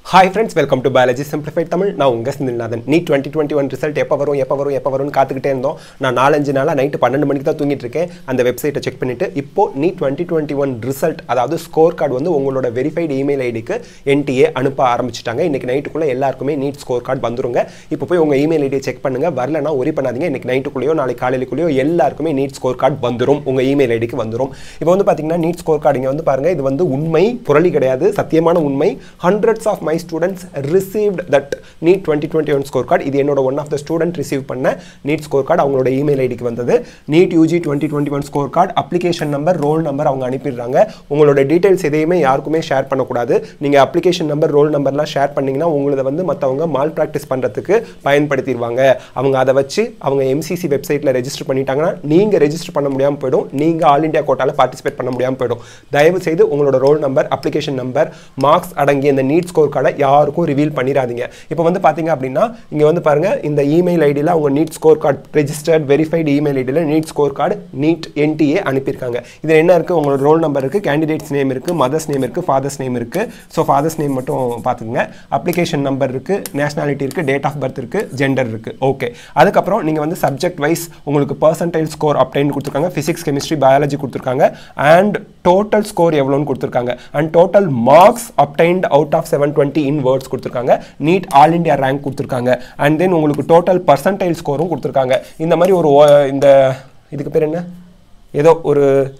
hi friends welcome to biology simplified Tamil நான் உங்கள் சிந்தில்நாதன் நீ டுவெண்ட்டி டுவெண்ட்டி ஒன் ரிசல்ட் எப்போ வரும் எப்போ வரும் எப்போ வரும்னு காத்துக்கிட்டே இருந்தோம் நான் நாலஞ்சு நாளாக நைட்டு பன்னெண்டு மணிக்கு தான் தூங்கிட்டு இருக்கேன் அந்த வெப்சைட்டை செக் பண்ணிட்டு இப்போ நீ டுவெண்ட்டி டுவெண்ட்டி ஒன் ரிசல்ட் அதாவது ஸ்கோர் கார்டு வந்து உங்களோட வெரிஃபைடு இமெயில் ஐடிக்கு என்டிஏ அனுப்ப ஆரம்பிச்சிட்டாங்க இன்னைக்கு நைட்டுக்குள்ளே எல்லாருக்குமே நீட் ஸ்கோர் கார்டு வந்துருங்க இப்போ போய் உங்கள் இமெயில் ஐடியை செக் பண்ணுங்க வரலன்னா ஒரி பண்ணாதீங்க இன்னைக்கு நைட்டுக்குள்ளேயோ நாளைக்கு காலையிலுக்குள்ளேயோ எல்லாருக்குமே நீட் ஸ்கோர் கார்டு வந்துரும் உங்கள் இமெயில் ஐடிக்கு வந்துரும் இப்போ வந்து பார்த்தீங்கன்னா நீட் ஸ்கோர் கார்டு இங்கே வந்து பாருங்க இது வந்து உண்மை புரளி கிடையாது சத்தியமான உண்மை hundreds of my students received that NEET twenty twenty one score card இது என்னோட one of the student receive பண்ண நீட் ஸ்கோர் கார்டு அவங்களோட இமெயில் ஐடிக்கு வந்தது NEET UG twenty twenty one score card application number roll number அவங்க அனுப்பிடுறாங்க உங்களோட details எதையுமே யாருக்குமே ஷேர் பண்ணக்கூடாது நீங்கள் அப்ளிகேஷன் நம்பர் ரோல் நம்பர்லாம் ஷேர் பண்ணீங்கன்னா உங்களதை வந்து மற்றவங்க மால் ப்ராக்டிஸ் பண்ணுறதுக்கு பயன்படுத்திடுவாங்க அவங்க அதை வச்சு அவங்க எம்சிசி வெப்சைட்டில் ரெஜிஸ்டர் பண்ணிட்டாங்கன்னா நீங்கள் ரெஜிஸ்டர் பண்ண முடியாமல் போயிடும் நீங்கள் ஆல் இந்தியா கோட்டாவில் பார்ட்டிசிபேட் பண்ண முடியாமல் போயிடும் தயவு செய்து உங்களோட roll number application number marks அடங்கிய இந்த நீட் ஸ்கோர் கார்டை யாருக்கும் ரிவீல் பண்ணிடாதீங்க இப்போ வந்து பார்த்தீங்க அப்படின்னா இங்கே வந்து பாருங்க இந்த இமெயில் ஐடியில் அவங்க NEET score card registered verified email ஐடியில் NEET score card NEET NTA அனுப்பியிருக்காங்க இதில் என்ன இருக்குது உங்களோட ரோல் நம்பர் இருக்குது கேண்டிடேட்ஸ் நேம் இருக்குது மதர்ஸ் நேம் இருக்குது ஃபாதர்ஸ் நேம் இருக்குது ஸோ ஃபாதர்ஸ் நேம் மட்டும் பார்த்துக்குங்க அப்ளிகேஷன் நம்பர் இருக்குது நேஷனாலிட்டி இருக்குது டேட் ஆஃப் பர்த் இருக்குது ஜெண்டர் இருக்குது ஓகே அதுக்கப்புறம் நீங்கள் வந்து சப்ஜெக்ட் வைஸ் உங்களுக்கு பர்சன்டைல் ஸ்கோர் அப்படின்னு கொடுத்துருக்காங்க ஃபிசிக்ஸ் கெமிஸ்ட்ரி பயாலஜி கொடுத்துருக்காங்க அண்ட் டோட்டல் ஸ்கோர் எவ்வளோன்னு கொடுத்துருக்காங்க and total marks obtained out of seven twenty in words கொடுத்துருக்காங்க நீட் ஆல் இண்டியா ரேங்க் கொடுத்துருக்காங்க அண்ட் தென் உங்களுக்கு டோட்டல் பர்சன்டைல் ஸ்கோரும் கொடுத்துருக்காங்க இந்த மாதிரி ஒரு ஓ- இந்த இதுக்கு பேர் என்ன ஏதோ ஒரு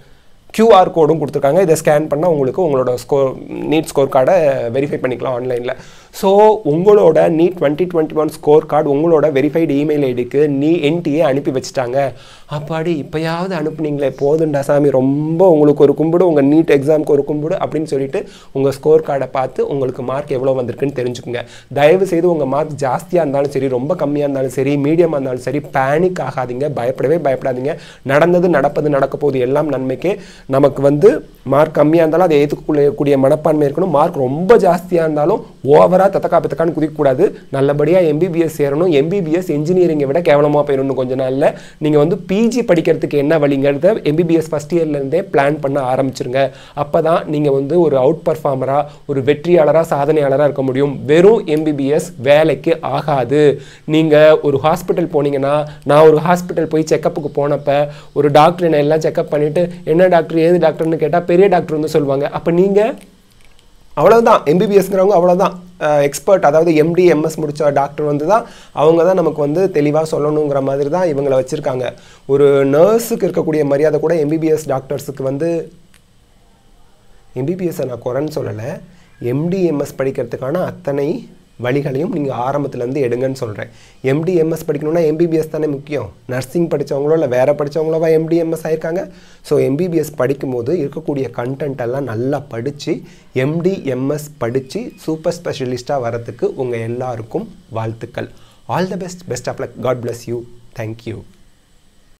QR கோடும் கொடுத்துருக்காங்க இதை ஸ்கேன் பண்ணால் உங்களுக்கு உங்களோட ஸ்கோர் நீட் ஸ்கோர் கார்டை வெரிஃபை பண்ணிக்கலாம் ஆன்லைனில் ஸோ உங்களோட NEET twenty twenty one score card உங்களோட வெரிஃபைடு இமெயில் ஐடிக்கு நீ என்டிஏ அனுப்பி வச்சுட்டாங்க அப்பாடி இப்போயாவது அனுப்புனீங்களே போதுண்டா சாமி ரொம்ப உங்களுக்கு ஒரு கும்பிடு உங்கள் நீட் எக்ஸாமுக்கு ஒரு கும்பிடு அப்படின்னு சொல்லிட்டு உங்கள் ஸ்கோர் கார்டை பார்த்து உங்களுக்கு மார்க் எவ்வளோ வந்திருக்குன்னு தெரிஞ்சுக்குங்க தயவு செய்து உங்கள் மார்க் ஜாஸ்தியாக இருந்தாலும் சரி ரொம்ப கம்மியாக இருந்தாலும் சரி மீடியமாக இருந்தாலும் சரி பேனிக் ஆகாதீங்க பயப்படவே பயப்படாதீங்க நடந்தது நடப்பது நடக்க போகுது எல்லாம் நன்மைக்கு நமக்கு வந்து மார்க் கம்மியாக இருந்தாலும் அதை ஏற்றுக்கக்கூடிய மனப்பான்மை இருக்கணும் மார்க் ரொம்ப ஜாஸ்தியாக இருந்தாலும் ஓவராக தத்தக்கா பித்தக்கான்னு குதிக்கக்கூடாது நல்லபடியாக எம்பிபிஎஸ் சேரணும் எம்பிபிஎஸ் இன்ஜினியரிங்கை விட கேவலமாக போயிடணும் கொஞ்ச நாளில் நீங்கள் வந்து பிஜி படிக்கிறதுக்கு என்ன வழிங்கிறத எம்பிபிஎஸ் ஃபஸ்ட் இயர்லேருந்தே பிளான் பண்ண ஆரம்பிச்சிருங்க அப்போ தான் நீங்கள் வந்து ஒரு அவுட் பர்ஃபார்மராக ஒரு வெற்றியாளராக சாதனையாளராக இருக்க முடியும் வெறும் எம்பிபிஎஸ் வேலைக்கு ஆகாது நீங்கள் ஒரு ஹாஸ்பிட்டல் போனீங்கன்னா நான் ஒரு ஹாஸ்பிட்டல் போய் செக்கப்புக்கு போனப்ப ஒரு டாக்டர் என்ன எல்லாம் செக்கப் பண்ணிவிட்டு என்ன டாக்டர் ஏது டாக்டர்னு கேட்டால் பெரிய டாக்டர் வந்து சொல்லுவாங்க அப்போ நீங்கள் அவ்வளவுதான் எம்பிபிஎஸ்ங்கிறவங்க அவ்வளவுதான் எக்ஸ்பர்ட் அதாவது எம்டி எம்எஸ் முடிச்ச டாக்டர் வந்து தான் அவங்க தான் நமக்கு வந்து தெளிவாக சொல்லணுங்கிற மாதிரி தான் இவங்களை வச்சுருக்காங்க ஒரு நர்ஸுக்கு இருக்கக்கூடிய மரியாதை கூட எம்பிபிஎஸ் டாக்டர்ஸுக்கு வந்து எம்பிபிஎஸ்ஸை நான் குறைன்னு சொல்லலை எம்டிஎம்எஸ் படிக்கிறதுக்கான அத்தனை வழிகளையும் நீங்கள் ஆரம்பத்துலேருந்து எடுங்கன்னு சொல்கிறேன் எம்டிஎம்எஸ் படிக்கணும்னா எம்பிபிஎஸ் தானே முக்கியம் நர்சிங் படித்தவங்களோ இல்லை வேறு படித்தவங்களோவா எம்டிஎம்எஸ் ஆயிருக்காங்க ஸோ எம்பிபிஎஸ் படிக்கும்போது இருக்கக்கூடிய கண்டென்ட் எல்லாம் நல்லா படித்து எம்டிஎம்எஸ் படித்து சூப்பர் ஸ்பெஷலிஸ்ட்டாக வரதுக்கு உங்கள் எல்லாருக்கும் வாழ்த்துக்கள் all the best best of luck God bless you thank you